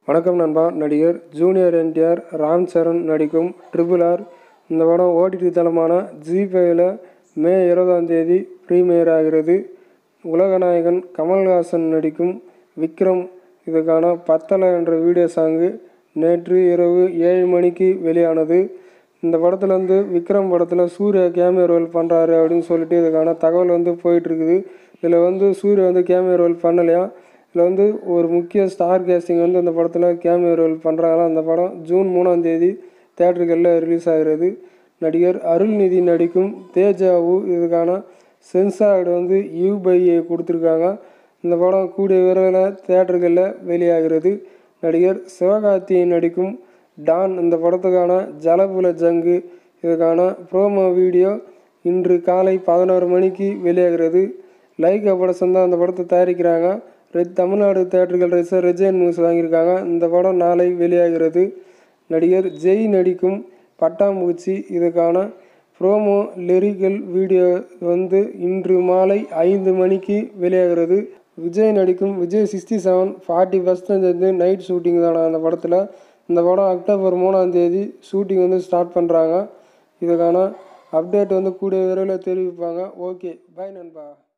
வணக்கம் நண்பா நடிகர் ஜூனியர் என்டிஆர் ராம் சரண் நடிக்கும் ட்ரிபிள் ஆர் இந்த படம் ஓடிடி தளமான ஜி ஃபைவ்ல மே இருபதாம் தேதி ப்ரீமியர் ஆகிறது உலகநாயகன் கமல்ஹாசன் நடிக்கும் விக்ரம் இதுக்கான பத்தலை என்ற வீடியோ சாங்கு நேற்று இரவு ஏழு மணிக்கு வெளியானது இந்த படத்தில் வந்து விக்ரம் படத்தில் சூர்யா கேமியோ ரோல் பண்ணுறாரு அப்படின்னு சொல்லிட்டு இதுக்கான தகவல் வந்து போயிட்டுருக்குது இதில் வந்து சூர்யா வந்து கேமியோ ரோல் பண்ணலையா இதில் வந்து ஒரு முக்கிய ஸ்டார் கேஸ்டிங் வந்து இந்த படத்தில் கேமியோ ரோல் பண்ணுறாங்களாம் அந்த படம் ஜூன் மூணாம் தேதி தேட்டர்களில் ரிலீஸ் ஆகிறது நடிகர் அருள்நிதி நடிக்கும் தேஜாவு இதுக்கான சென்சார்டு வந்து யூ பை ஏ கொடுத்துருக்காங்க இந்த படம் கூடிய விரைவில் தேட்டர்களில் வெளியாகிறது நடிகர் சிவகார்த்திகேயன் நடிக்கும் டான் இந்த படத்துக்கான ஜலபுல ஜங்கு இதுக்கான ப்ரோமோ வீடியோ இன்று காலை பதினோரு மணிக்கு வெளியாகிறது லைகா படசம் தான் அந்த படத்தை தயாரிக்கிறாங்க ரெட் தமிழ்நாடு தேட்டர்கள் ரைசர் ரெஜைன் நியூஸ் வாங்கியிருக்காங்க இந்த படம் நாளை வெளியாகிறது நடிகர் ஜெய் நடிக்கும் பட்டாம்பூச்சி இதுக்கான ப்ரோமோ லிரிக்கல் வீடியோ வந்து இன்று மாலை ஐந்து மணிக்கு வெளியாகிறது விஜய் நடிக்கும் Vijay sixty seven forty percentage வந்து நைட் ஷூட்டிங் தானே அந்த படத்தில் இந்த படம் அக்டோபர் மூணாம் தேதி ஷூட்டிங் வந்து ஸ்டார்ட் பண்ணுறாங்க இதுக்கான அப்டேட் வந்து கூடிய விரைவில் தெரிவிப்பாங்க ஓகே பாய் நண்பா